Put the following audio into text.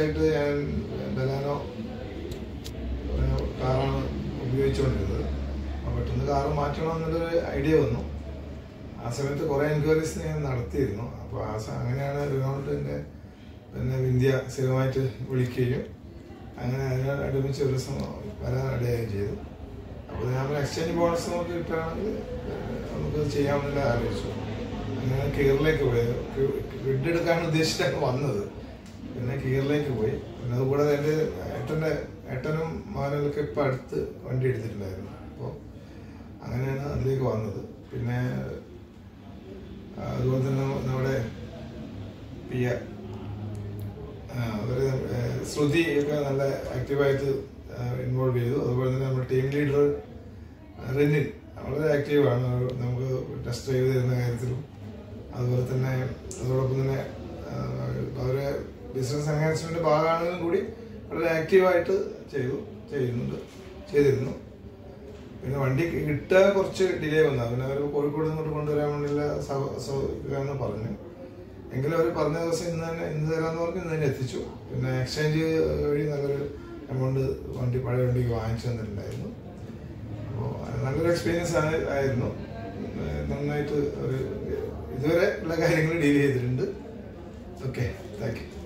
വർഷമായിട്ട് ഞാൻ ബലാനോ ഒരു കാറാണ് ഉപയോഗിച്ചുകൊണ്ടിരുന്നത് അപ്പോൾ പെട്ടെന്ന് കാറ് മാറ്റണം എന്നുള്ളൊരു ഐഡിയ വന്നു ആ സമയത്ത് കുറേ എൻക്വയറീസ് ഞാൻ നടത്തിയിരുന്നു അപ്പോൾ ആ സ- അങ്ങനെയാണ് റിനോൾട്ടിൻ്റെ പിന്നെ ഇന്ത്യ സ്ഥിരമായിട്ട് വിളിക്കുകയും അങ്ങനെ അതിനോട് അടുപ്പിച്ച് ഒരു ദിവസം വരാൻ ഇടയായി ചെയ്തു അപ്പോൾ ഞാൻ എക്സ്ചേഞ്ച് ബോണസ് നമുക്ക് കിട്ടുകയാണെങ്കിൽ നമുക്ക് ചെയ്യാമെന്നുള്ള ആലോചിച്ചു അങ്ങനെ കീറിലേക്ക് പോയി ഗ്രിഡ് എടുക്കാൻ ഉദ്ദേശിച്ചിട്ടാണ് വന്നത് പിന്നെ കീറിലേക്ക് പോയി പിന്നെ അതുകൂടാതെ എൻ്റെ ഏട്ടൻ്റെ ഏട്ടനും മകനൊക്കെ ഇപ്പം അടുത്ത് വണ്ടി എടുത്തിട്ടുണ്ടായിരുന്നു അപ്പോൾ അങ്ങനെയാണ് അതിലേക്ക് വന്നത് പിന്നെ ആ, അതുപോലെ തന്നെ നമ്മ- നമ്മുടെ പിയ അവര് ശ്രുതി ഒക്കെ നല്ല ആക്റ്റീവായിട്ട് ഇൻവോൾവ് ചെയ്തു അതുപോലെ തന്നെ നമ്മുടെ ടീം ലീഡർ റിനിൻ വളരെ ആക്റ്റീവാണ് നമുക്ക് ടെസ്റ്റ് ഡ്രൈവ് തരുന്ന കാര്യത്തിലും അതുപോലെ തന്നെ അതോടൊപ്പം തന്നെ ആ, അവരെ ബിസിനസ് എൻഹാൻസ്മെന്റ് ഭാഗമാണെങ്കിലും കൂടി വളരെ ആക്റ്റീവായിട്ട് ചെയ്തു ചെയ്യുന്നുണ്ട് ചെയ്തിരുന്നു പിന്നെ വണ്ടി കിട്ടാൻ കുറച്ച് ഡിലേ വന്നു പിന്നെ അവർ കോഴിക്കോട് ഇങ്ങോട്ട് കൊണ്ടുവരാൻ വേണ്ടിയുള്ള സൗ- സൗകര്യമെന്ന് പറഞ്ഞു എങ്കിലും അവർ പറഞ്ഞ ദിവസം ഇന്ന് തന്നെ ഇന്ന് തരാമെന്ന് പറഞ്ഞ് ഇന്ന് തന്നെ എത്തിച്ചു പിന്നെ എക്സ്ചേഞ്ച് വഴി നല്ലൊരു എമൗണ്ട് വണ്ടി പഴയ വണ്ടിക്ക് വാങ്ങിച്ചു തന്നിട്ടുണ്ടായിരുന്നു അപ്പോൾ നല്ലൊരു എക്സ്പീരിയൻസ് ആണ് ആയിരുന്നു ഏഹ് നന്നായിട്ട് ഒരു ഇതുവരെ ഉള്ള കാര്യങ്ങൾ ഡീൽ ചെയ്തിട്ടുണ്ട് ഓക്കെ താങ്ക് യു